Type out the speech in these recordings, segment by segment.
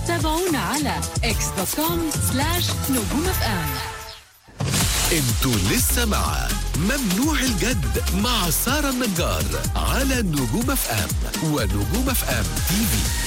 تابعونا على اكس دوت كوم سلاش نجوم اف ام انتوا لسه مع ممنوع الجد مع سارة النجار على نجوم اف ام ونجوم اف ام تي في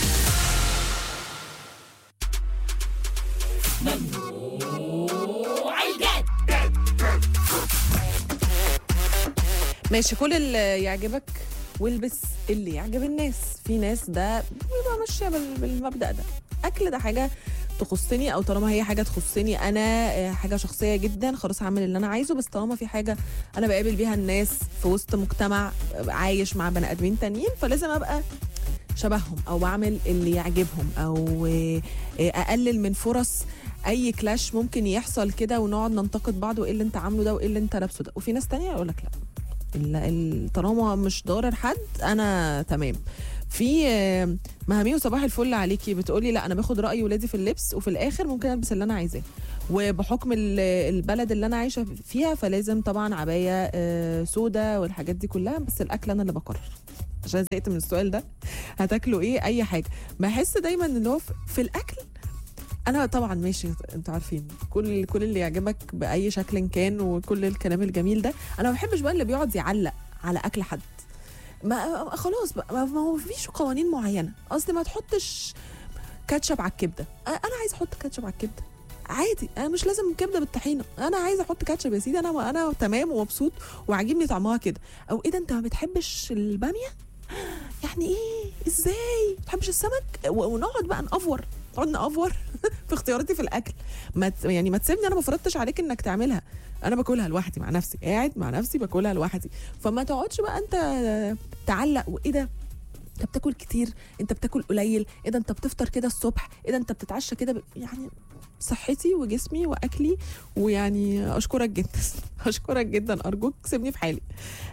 ماشي كل اللي يعجبك والبس اللي يعجب الناس في ناس ده بيبقى ماشيه بال- بالمبدا ده اكل ده حاجه تخصني او طالما هي حاجه تخصني انا آه، حاجه شخصيه جدا خلاص هعمل اللي انا عايزه بس طالما في حاجه انا بقابل بيها الناس في وسط مجتمع عايش مع بني ادمين تانيين فلازم ابقى شبههم او بعمل اللي يعجبهم او آه، آه، اقلل من فرص اي كلاش ممكن يحصل كده ونقعد ننتقد بعض وايه اللي انت عامله ده وايه اللي انت لابسه ده وفي ناس تانية يقول لك لا ال- ال- طالما مش ضارر حد انا تمام في آه، مهامي وصباح الفل عليكي بتقولي لا انا باخد راي ولادي في اللبس وفي الاخر ممكن البس اللي انا عايزاه وبحكم ال- البلد اللي انا عايشه فيها فلازم طبعا عبايه آه، سودا والحاجات دي كلها بس الاكل انا اللي بقرر عشان زهقت من السؤال ده هتاكلوا ايه اي حاجه بحس دايما ان هو في- في الاكل انا طبعا ماشي انتوا عارفين كل كل اللي يعجبك باي شكل كان وكل الكلام الجميل ده انا ما بحبش بقى اللي بيقعد يعلق على اكل حد ما خلاص بقى ما ما هو فيش قوانين معينه قصدي ما تحطش كاتشب على الكبده أ- انا عايزه احط كاتشب على الكبده عادي انا مش لازم كبده بالطحينه انا عايزه احط كاتشب يا سيدي انا انا تمام ومبسوط وعاجبني طعمها كده او ايه ده انت ما بتحبش الباميه يعني ايه ازاي ما بتحبش السمك و- ونقعد بقى نافور نقعد نافور في اختياراتي في الاكل ما ت- يعني ما تسيبني انا ما فرضتش عليك انك تعملها انا باكلها لوحدي مع نفسي قاعد مع نفسي باكلها لوحدي فما تقعدش بقى انت تعلق وايه ده انت بتاكل كتير انت بتاكل قليل ايه ده انت بتفطر كده الصبح ايه ده انت بتتعشى كده ب... يعني صحتي وجسمي واكلي ويعني اشكرك جدا اشكرك جدا ارجوك سيبني في حالي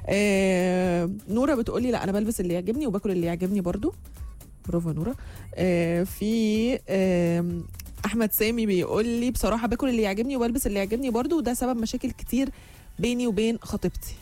آه نوره بتقولي لا انا بلبس اللي يعجبني وباكل اللي يعجبني برضو برافو يا نوره آه في آه احمد سامي بيقول لي بصراحه باكل اللي يعجبني وبلبس اللي يعجبني برضو وده سبب مشاكل كتير بيني وبين خطيبتي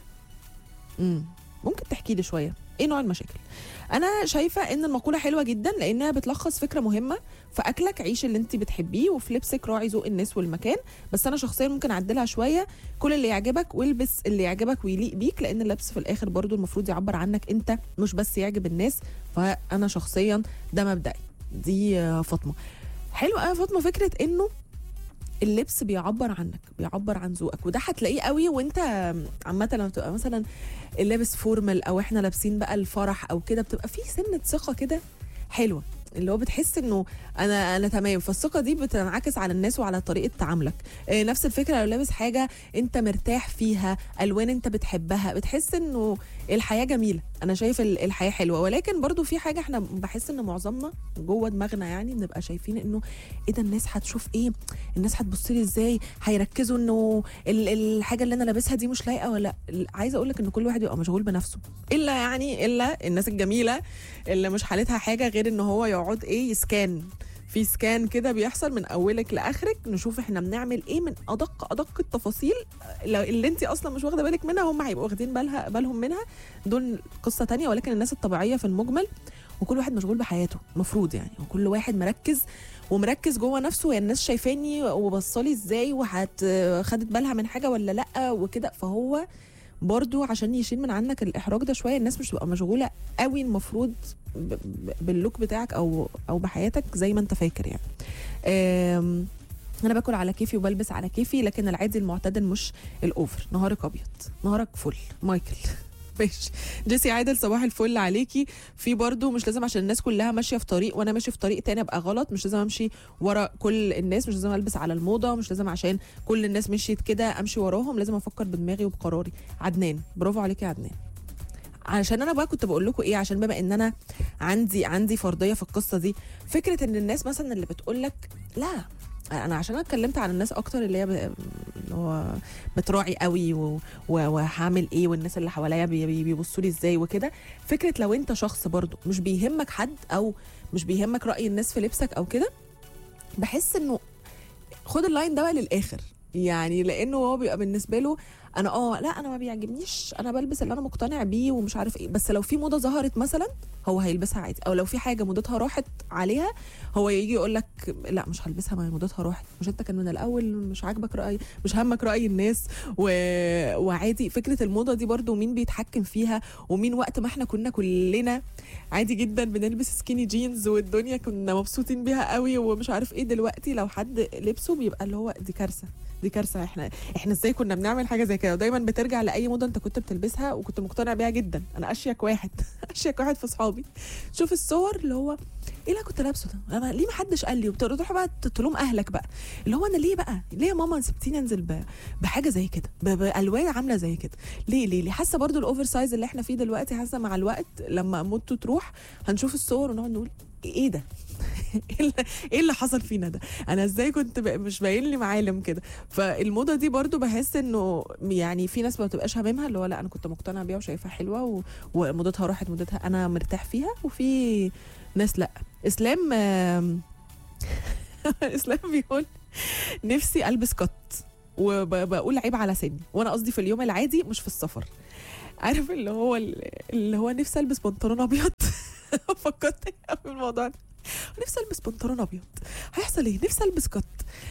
امم ممكن تحكي لي شويه ايه نوع المشاكل انا شايفه ان المقوله حلوه جدا لانها بتلخص فكره مهمه في اكلك عيش اللي انت بتحبيه وفي لبسك راعي ذوق الناس والمكان بس انا شخصيا ممكن اعدلها شويه كل اللي يعجبك والبس اللي يعجبك ويليق بيك لان اللبس في الاخر برضو المفروض يعبر عنك انت مش بس يعجب الناس فانا شخصيا ده مبدئي دي آه، فاطمه حلو قوي يا فاطمه فكره انه اللبس بيعبر عنك بيعبر عن ذوقك وده هتلاقيه قوي وانت عامه لما تبقى مثلا لابس فورمال او احنا لابسين بقى الفرح او كده بتبقى في سنه ثقه كده حلوه اللي هو بتحس انه انا انا تمام فالثقه دي بتنعكس على الناس وعلى طريقه تعاملك آه، نفس الفكره لو لابس حاجه انت مرتاح فيها الوان انت بتحبها بتحس انه الحياه جميله انا شايف ال- الحياه حلوه ولكن برضو في حاجه احنا بحس ان معظمنا جوه دماغنا يعني بنبقى شايفين انه ايه ده الناس هتشوف ايه الناس هتبص لي ازاي هيركزوا انه ال- الحاجه اللي انا لابسها دي مش لايقه ولا ال- عايزه اقول لك ان كل واحد يبقى مشغول بنفسه الا يعني الا الناس الجميله اللي مش حالتها حاجه غير ان هو يقعد ايه يسكان في سكان كده بيحصل من اولك لاخرك نشوف احنا بنعمل ايه من ادق ادق التفاصيل لو اللي انت اصلا مش واخده بالك منها هم هيبقوا واخدين بالها بالهم منها دول قصه تانية ولكن الناس الطبيعيه في المجمل وكل واحد مشغول بحياته المفروض يعني وكل واحد مركز ومركز جوه نفسه هي الناس شايفاني وبصالي ازاي وهت خدت بالها من حاجه ولا لا وكده فهو برضو عشان يشيل من عنك الاحراج ده شويه الناس مش تبقى مشغوله قوي المفروض ب- ب- باللوك بتاعك او او بحياتك زي ما انت فاكر يعني آم، انا باكل على كيفي وبلبس على كيفي لكن العادي المعتدل مش الاوفر نهارك ابيض نهارك فل مايكل ماشي جيسي عادل صباح الفل عليكي في برضو مش لازم عشان الناس كلها ماشيه في طريق وانا ماشي في طريق تاني ابقى غلط مش لازم امشي ورا كل الناس مش لازم البس على الموضه مش لازم عشان كل الناس مشيت كده امشي وراهم لازم افكر بدماغي وبقراري عدنان برافو عليكي يا عدنان عشان انا بقى كنت بقول لكم ايه عشان بما ان انا عندي عندي فرضيه في القصه دي فكره ان الناس مثلا اللي بتقول لك لا انا عشان انا اتكلمت عن الناس اكتر اللي هي ب- اللي هو بتراعي قوي و- و- وهعمل ايه والناس اللي حواليا بي- بي- بيبصوا لي ازاي وكده فكره لو انت شخص برضو مش بيهمك حد او مش بيهمك راي الناس في لبسك او كده بحس انه خد اللاين ده بقى للاخر يعني لانه هو بيبقى بالنسبه له انا اه لا انا ما بيعجبنيش انا بلبس اللي انا مقتنع بيه ومش عارف ايه بس لو في موضه ظهرت مثلا هو هيلبسها عادي او لو في حاجه موضتها راحت عليها هو يجي يقول لك لا مش هلبسها ما هي موضتها راحت مش انت كان من الاول مش عاجبك راي مش همك راي الناس و... وعادي فكره الموضه دي برضو مين بيتحكم فيها ومين وقت ما احنا كنا كلنا عادي جدا بنلبس سكيني جينز والدنيا كنا مبسوطين بيها قوي ومش عارف ايه دلوقتي لو حد لبسه بيبقى اللي هو دي كارثه دي كارثه احنا احنا ازاي كنا بنعمل حاجه زي كده ودايما بترجع لاي موضه انت كنت بتلبسها وكنت مقتنع بيها جدا انا اشيك واحد اشيك واحد في اصحابي شوف الصور اللي هو ايه اللي أنا كنت لابسه ده انا ليه ما حدش قال لي وتروح بقى تلوم اهلك بقى اللي هو انا ليه بقى ليه يا ماما سبتيني انزل ب- بحاجه زي كده ب- بالوان عامله زي كده ليه ليه ليه حاسه برضو الاوفر سايز اللي احنا فيه دلوقتي حاسه مع الوقت لما موضته تروح هنشوف الصور ونقعد نقول ايه ده ايه اللي- ايه اللي حصل فينا ده انا ازاي كنت ب- مش باين لي معالم كده فالموضه دي برضو بحس انه يعني في ناس ما بتبقاش هاممها اللي هو لا انا كنت مقتنعه بيها وشايفاها حلوه و... وموضتها راحت موضتها انا مرتاح فيها وفي ناس لا اسلام آم، اسلام بيقول نفسي البس قط وبقول عيب على سني وانا قصدي في اليوم العادي مش في السفر عارف اللي هو اللي هو نفسي البس بنطلون ابيض فكرت قوي في الموضوع ده نفسي البس بنطلون ابيض هيحصل ايه نفسي البس قط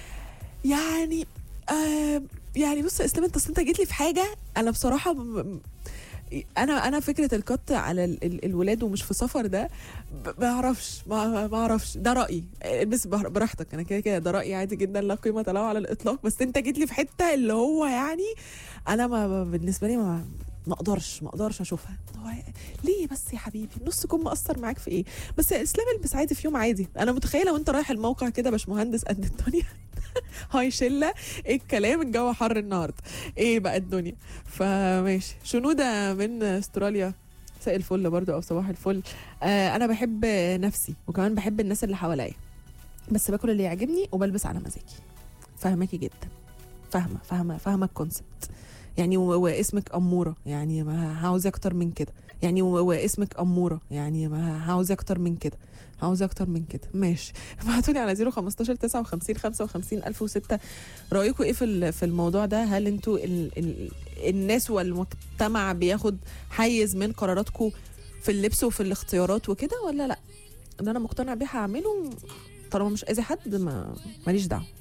يعني آه يعني بص يا اسلام انت أصل انت جيت لي في حاجه انا بصراحه م- م- انا انا فكره القط على ال- ال- الولاد ومش في سفر ده ب- ما اعرفش ما ما اعرفش ده رايي البس بر- براحتك انا كده كده ده رايي عادي جدا لا قيمه له على الاطلاق بس انت جيت لي في حته اللي هو يعني انا ما ما- بالنسبه لي ما ما اقدرش ما اقدرش اشوفها هو ليه بس يا حبيبي نص كم مأثر معاك في ايه بس يا اسلام البس عادي في يوم عادي انا متخيله وانت رايح الموقع كده باشمهندس قد الدنيا هاي شله ايه الكلام الجو حر النهارده ايه بقى الدنيا فماشي شنوده من استراليا مساء الفل برضو او صباح الفل آه انا بحب نفسي وكمان بحب الناس اللي حواليا بس باكل اللي يعجبني وبلبس على مزاجي فاهماكي جدا فاهمه فاهمه فاهمه الكونسبت يعني و- واسمك اموره يعني ما عاوز اكتر من كده يعني و- واسمك اموره يعني ما عاوز اكتر من كده عاوز اكتر من كده ماشي ابعتوا لي على 015 59 55 1006 رايكم ايه في ال- في الموضوع ده هل انتوا ال ال الناس والمجتمع بياخد حيز من قراراتكم في اللبس وفي الاختيارات وكده ولا لا اللي انا مقتنع بيه هعمله طالما مش اذي حد ما ماليش دعوه